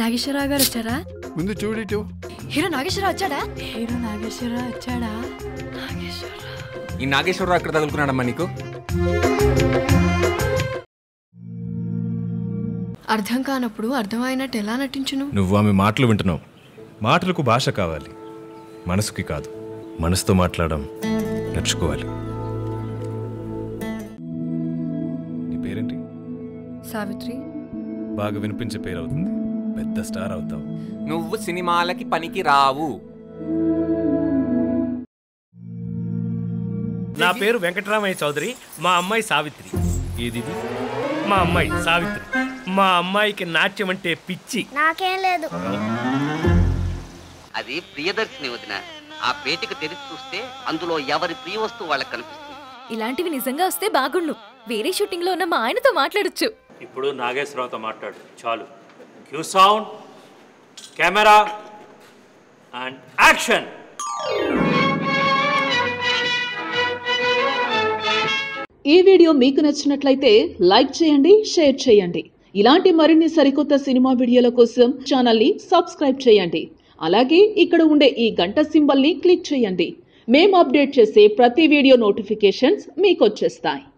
నాగేశ్వరరావు గారు వచ్చారా ముందు చూడిటు హీరో నాగేశ్వరరావు వచ్చాడా హీరో నాగేశ్వరరావు వచ్చాడా నాగేశ్వరరావు ఈ నాగేశ్వరరావు ఎక్కడ తగులుకున్నాడమ్మా నీకు అర్థం కానప్పుడు అర్థమైనట్టు ఎలా నటించును నువ్వు ఆమె మాటలు వింటున్నావు మాటలకు భాష కావాలి మనసుకి కాదు మనసుతో మాట్లాడడం నేర్చుకోవాలి నీ పేరేంటి సావిత్రి బాగా వినిపించే పేరు అవుతుంది పెద్ద స్టార్ అవుతావు నువ్వు సినిమాలకి పనికి రావు నా పేరు వెంకటరామయ్య చౌదరి మా అమ్మాయి సావిత్రి ఏది ఇది? మా అమ్మాయి సావిత్రి మా అమ్మాయికి నాట్యం అంటే పిచ్చి నాకేం లేదు అది ప్రియదర్శిని వదిన ఆ పేటిక తెరిచి చూస్తే అందులో ఎవరి ప్రియ వస్తువు వాళ్ళకి కనిపిస్తుంది ఇలాంటివి నిజంగా వస్తే బాగుండు వేరే షూటింగ్ లో ఉన్న మా ఆయనతో మాట్లాడొచ్చు ఇప్పుడు నాగేశ్వరరావుతో మాట్లాడు చాలు cue sound camera and action ఈ వీడియో మీకు నచ్చినట్లయితే లైక్ చేయండి షేర్ చేయండి ఇలాంటి మరిన్ని సరికొత్త సినిమా వీడియోల కోసం ఛానల్ని సబ్స్క్రైబ్ చేయండి అలాగే ఇక్కడ ఉండే ఈ గంట సింబల్ని క్లిక్ చేయండి మేము అప్డేట్ చేసే ప్రతి వీడియో నోటిఫికేషన్స్ మీకు వచ్చేస్తాయి